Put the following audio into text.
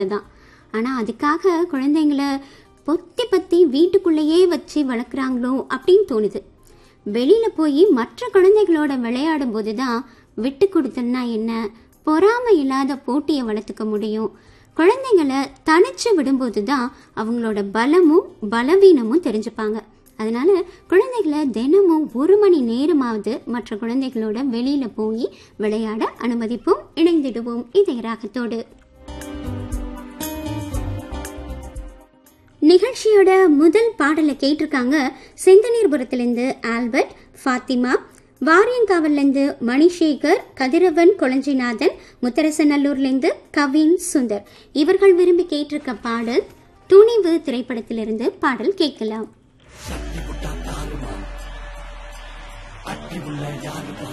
தான் ஆனால் அதுக்காக குழந்தைங்கள பொத்தி பத்தி வீட்டுக்குள்ளேயே வச்சு வளர்க்குறாங்களோ அப்படின்னு தோணுது வெளியில போய் மற்ற குழந்தைகளோட விளையாடும் போது தான் விட்டு கொடுத்தல்னா என்ன பொறாமை இல்லாத போட்டியை வளர்த்துக்க முடியும் குழந்தைங்கள தனிச்சு விடும்போது தான் அவங்களோட பலமும் பலவீனமும் தெரிஞ்சுப்பாங்க அதனால குழந்தைகளை தினமும் ஒரு மணி நேரமாவது மற்ற குழந்தைகளோட வெளியில போய் விளையாட அனுமதிப்போம் இணைந்திடுவோம் இதய ராகத்தோடு நிகழ்ச்சியோட முதல் பாடலை கேட்டிருக்காங்க செந்தனீர்புரத்திலிருந்து ஆல்பர்ட் ஃபாத்திமா வாரியங்காவிலேருந்து மணிசேகர் கதிரவன் கொளஞ்சிநாதன் முத்தரசநல்லூர்லேருந்து கவின் சுந்தர் இவர்கள் விரும்பி கேட்டிருக்க பாடல் துணிவு திரைப்படத்திலிருந்து பாடல் கேட்கலாம் அட்டி உள்ள யாருமா